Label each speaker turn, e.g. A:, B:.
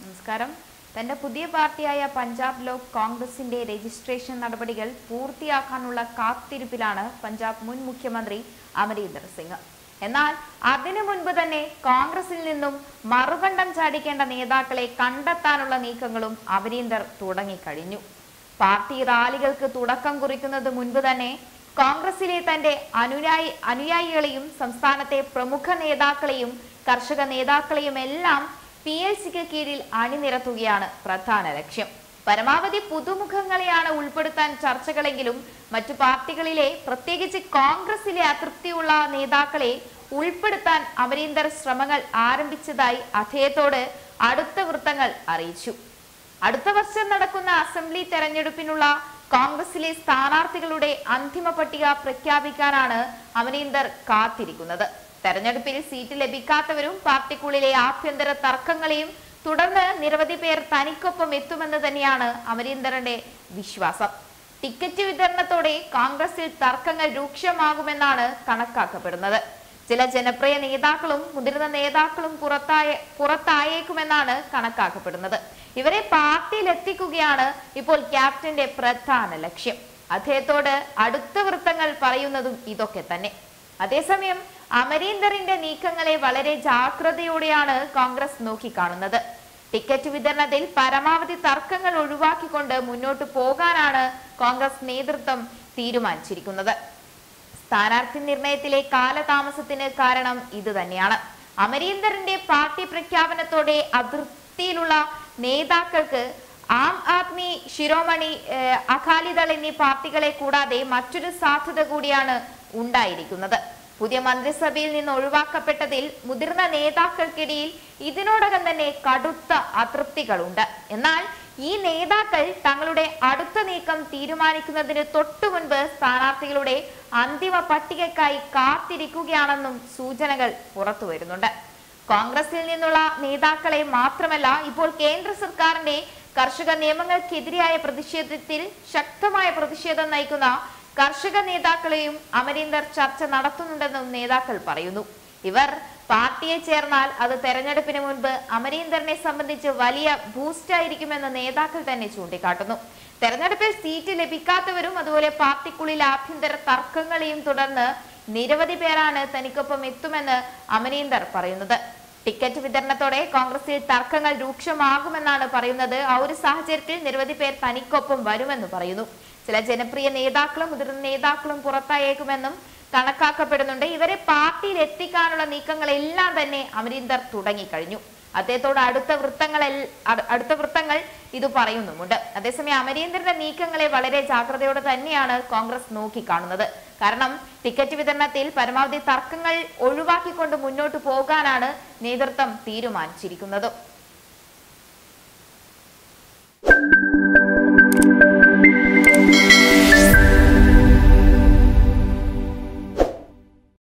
A: നമസ്കാരം തന്റെ പുതിയ പാർട്ടിയായ പഞ്ചാബ് ലോക് കോൺഗ്രസിന്റെ രജിസ്ട്രേഷൻ നടപടികൾ പൂർത്തിയാക്കാനുള്ള കാത്തിരിപ്പിലാണ് പഞ്ചാബ് മുൻ മുഖ്യമന്ത്രി അമരീന്ദർ സിംഗ് എന്നാൽ അതിനു മുൻപ് തന്നെ കോൺഗ്രസിൽ നിന്നും മറുകണ്ഠം ചാടിക്കേണ്ട നേതാക്കളെ കണ്ടെത്താനുള്ള നീക്കങ്ങളും അമരീന്ദർ തുടങ്ങിക്കഴിഞ്ഞു പാർട്ടി റാലികൾക്ക് തുടക്കം കുറിക്കുന്നത് മുൻപ് തന്നെ കോൺഗ്രസിലെ തന്റെ അനുയായി അനുയായികളെയും സംസ്ഥാനത്തെ പ്രമുഖ നേതാക്കളെയും കർഷക നേതാക്കളെയും എല്ലാം പി എൽ സിക്ക് കീഴിൽ അണിനിരത്തുകയാണ് പ്രധാന ലക്ഷ്യം പരമാവധി പുതുമുഖങ്ങളെയാണ് ഉൾപ്പെടുത്താൻ ചർച്ചകളെങ്കിലും മറ്റു പാർട്ടികളിലെ പ്രത്യേകിച്ച് കോൺഗ്രസിലെ അതൃപ്തിയുള്ള നേതാക്കളെ ഉൾപ്പെടുത്താൻ അമരീന്ദർ ശ്രമങ്ങൾ ആരംഭിച്ചതായി അദ്ദേഹത്തോട് അടുത്ത വൃത്തങ്ങൾ അറിയിച്ചു അടുത്ത വർഷം നടക്കുന്ന അസംബ്ലി തെരഞ്ഞെടുപ്പിനുള്ള കോൺഗ്രസിലെ സ്ഥാനാർത്ഥികളുടെ അന്തിമ പട്ടിക പ്രഖ്യാപിക്കാനാണ് അമരീന്ദർ കാത്തിരിക്കുന്നത് തെരഞ്ഞെടുപ്പിൽ സീറ്റ് ലഭിക്കാത്തവരും പാർട്ടിക്കുള്ളിലെ ആഭ്യന്തര തർക്കങ്ങളെയും തുടർന്ന് നിരവധി പേർ തനിക്കൊപ്പം എത്തുമെന്ന് തന്നെയാണ് അമരീന്ദറിന്റെ വിശ്വാസം ടിക്കറ്റ് വിതരണത്തോടെ കോൺഗ്രസിൽ തർക്കങ്ങൾ രൂക്ഷമാകുമെന്നാണ് കണക്കാക്കപ്പെടുന്നത് ചില ജനപ്രിയ നേതാക്കളും മുതിർന്ന നേതാക്കളും പുറത്തായ പുറത്തായേക്കുമെന്നാണ് കണക്കാക്കപ്പെടുന്നത് ഇവരെ പാർട്ടിയിൽ എത്തിക്കുകയാണ് ഇപ്പോൾ ക്യാപ്റ്റന്റെ പ്രധാന ലക്ഷ്യം അദ്ദേഹത്തോട് അടുത്ത വൃത്തങ്ങൾ പറയുന്നതും ഇതൊക്കെ തന്നെ അതേസമയം അമരീന്ദറിന്റെ നീക്കങ്ങളെ വളരെ ജാഗ്രതയോടെയാണ് കോൺഗ്രസ് നോക്കിക്കാണുന്നത് ടിക്കറ്റ് വിതരണത്തിൽ പരമാവധി തർക്കങ്ങൾ ഒഴിവാക്കിക്കൊണ്ട് മുന്നോട്ട് പോകാനാണ് കോൺഗ്രസ് നേതൃത്വം തീരുമാനിച്ചിരിക്കുന്നത് സ്ഥാനാർത്ഥി നിർണയത്തിലെ കാലതാമസത്തിന് കാരണം ഇത് തന്നെയാണ് അമരീന്ദറിന്റെ പാർട്ടി പ്രഖ്യാപനത്തോടെ അതൃപ്തിയിലുള്ള നേതാക്കൾക്ക് ആം ആദ്മി ശിരോമണി ഏഹ്, അകാലിദൾ എന്നീ പാർട്ടികളെ കൂടാതെ മറ്റൊരു സാധ്യത കൂടിയാണ് ഉണ്ടായിരിക്കുന്നത് പുതിയ മന്ത്രിസഭയിൽ നിന്ന് ഒഴിവാക്കപ്പെട്ടതിൽ മുതിർന്ന നേതാക്കൾക്കിടയിൽ ഇതിനോടകം തന്നെ കടുത്ത അതൃപ്തികളുണ്ട് എന്നാൽ ഈ നേതാക്കൾ തങ്ങളുടെ അടുത്ത നീക്കം തീരുമാനിക്കുന്നതിന് തൊട്ടു മുൻപ് സ്ഥാനാർത്ഥികളുടെ അന്തിമ പട്ടികയ്ക്കായി കാത്തിരിക്കുകയാണെന്നും സൂചനകൾ പുറത്തു വരുന്നുണ്ട് കോൺഗ്രസിൽ നിന്നുള്ള നേതാക്കളെ മാത്രമല്ല ഇപ്പോൾ കേന്ദ്ര സർക്കാരിന്റെ കർഷക നിയമങ്ങൾക്കെതിരായ പ്രതിഷേധത്തിൽ ശക്തമായ പ്രതിഷേധം നയിക്കുന്ന കർഷക നേതാക്കളെയും അമരീന്ദർ ചർച്ച നടത്തുന്നുണ്ടെന്നും നേതാക്കൾ പറയുന്നു ഇവർ പാർട്ടിയെ ചേർന്നാൽ അത് തെരഞ്ഞെടുപ്പിന് മുൻപ് അമരീന്ദറിനെ സംബന്ധിച്ച് വലിയ ബൂസ്റ്റ് ആയിരിക്കുമെന്ന് നേതാക്കൾ തന്നെ ചൂണ്ടിക്കാട്ടുന്നു തെരഞ്ഞെടുപ്പിൽ സീറ്റ് ലഭിക്കാത്തവരും അതുപോലെ പാർട്ടിക്കുള്ളിൽ ആഭ്യന്തര തർക്കങ്ങളെയും തുടർന്ന് നിരവധി പേരാണ് തനിക്കൊപ്പം എത്തുമെന്ന് അമരീന്ദർ പറയുന്നത് ടിക്കറ്റ് വിതരണത്തോടെ കോൺഗ്രസിൽ തർക്കങ്ങൾ രൂക്ഷമാകുമെന്നാണ് പറയുന്നത് ആ ഒരു സാഹചര്യത്തിൽ നിരവധി പേർ തനിക്കൊപ്പം വരുമെന്ന് പറയുന്നു ചില ജനപ്രിയ നേതാക്കളും മുതിർന്ന നേതാക്കളും പുറത്തായേക്കുമെന്നും കണക്കാക്കപ്പെടുന്നുണ്ട് ഇവരെ പാർട്ടിയിൽ എത്തിക്കാനുള്ള നീക്കങ്ങളെല്ലാം തന്നെ അമരീന്ദർ തുടങ്ങിക്കഴിഞ്ഞു അദ്ദേഹത്തോട് അടുത്ത വൃത്തങ്ങൾ അടുത്ത വൃത്തങ്ങൾ ഇത് പറയുന്നുമുണ്ട് അതേസമയം അമരീന്ദറിന്റെ നീക്കങ്ങളെ വളരെ ജാഗ്രതയോടെ തന്നെയാണ് കോൺഗ്രസ് നോക്കിക്കാണുന്നത് കാരണം ടിക്കറ്റ് വിതരണത്തിൽ പരമാവധി തർക്കങ്ങൾ ഒഴിവാക്കിക്കൊണ്ട് മുന്നോട്ട് പോകാനാണ് നേതൃത്വം തീരുമാനിച്ചിരിക്കുന്നത്